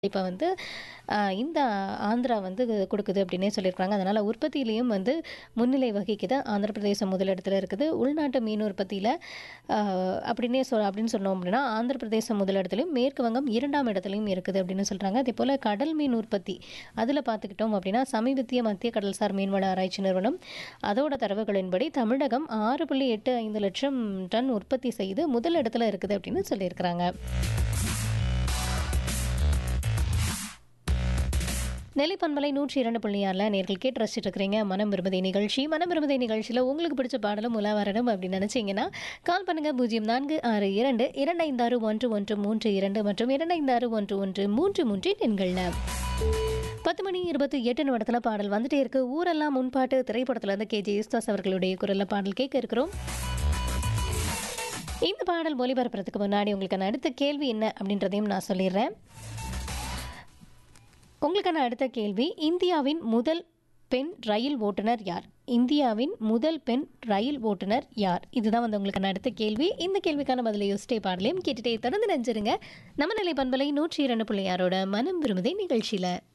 இப்போ வந்து அ, இந்த ஆந்திரா வந்து கொடுக்குது அப்படின்னே சொல்லியிருக்காங்க அதனால் உற்பத்தியிலையும் வந்து முன்னிலை வகிக்குது ஆந்திர பிரதேசம் முதலிடத்தில் இருக்குது உள்நாட்டு மீன் உற்பத்தியில் அப்படின்னே சொல் அப்படின்னு சொன்னோம் அப்படின்னா ஆந்திர பிரதேசம் முதலிடத்துலையும் மேற்கு வங்கம் இரண்டாம் இடத்துலையும் இருக்குது அப்படின்னு சொல்கிறாங்க அதே போல் கடல் மீன் உற்பத்தி அதில் பார்த்துக்கிட்டோம் அப்படின்னா சமீபத்திய மத்திய கடல்சார் மீன்வள ஆராய்ச்சி நிறுவனம் அதோட தரவுகளின்படி தமிழகம் ஆறு புள்ளி எட்டு ஐந்து லட்சம் டன் உற்பத்தி செய்து முதல் இடத்துல இருக்குது அப்படின்னு சொல்லியிருக்கிறாங்க நெல்லை பண்பலை நூற்றி இரண்டு புள்ளி ஆறில் நேர்கள் கேட்டு ரசிச்சுட்டு இருக்கிறீங்க மனம் விரும்பதை நிகழ்ச்சி மனம் விரும்பதை நிகழ்ச்சியில் உங்களுக்கு பிடிச்ச பாடலும் உலா வரணும் அப்படின்னு நினச்சிங்கன்னா கால் பண்ணுங்கள் பூஜ்ஜியம் நான்கு ஆறு இரண்டு இரண்டு ஐந்து ஆறு ஒன்று ஒன்று மூன்று இரண்டு மற்றும் இரண்டு ஐந்து ஆறு ஒன்று ஒன்று மூன்று மூன்று எண்களில் பத்து மணி இருபத்தி எட்டு நிமிடத்தில் பாடல் வந்துட்டே இருக்கு ஊரெல்லாம் முன்பாட்டு திரைப்படத்தில் இருந்து கே ஜே யேசுதாஸ் அவர்களுடைய குரலில் பாடல் கேட்க இருக்கிறோம் இந்த பாடல் ஒலிபரப்புறதுக்கு முன்னாடி உங்களுக்கான அடுத்த கேள்வி என்ன அப்படின்றதையும் நான் சொல்லிடுறேன் உங்களுக்கான அடுத்த கேள்வி இந்தியாவின் முதல் பெண் ரயில் ஓட்டுநர் யார் இந்தியாவின் முதல் பெண் ரயில் ஓட்டுநர் யார் இதுதான் வந்து உங்களுக்கான அடுத்த கேள்வி இந்த கேள்விக்கான பதிலை யோசிட்டே பாடலையும் கேட்டுட்டே தொடர்ந்து நினைச்சிருங்க நம்ம நிலை பண்பலை நூற்றி இரண்டு புள்ளி ஆறோட மனம் விரும்புதை நிகழ்ச்சியில்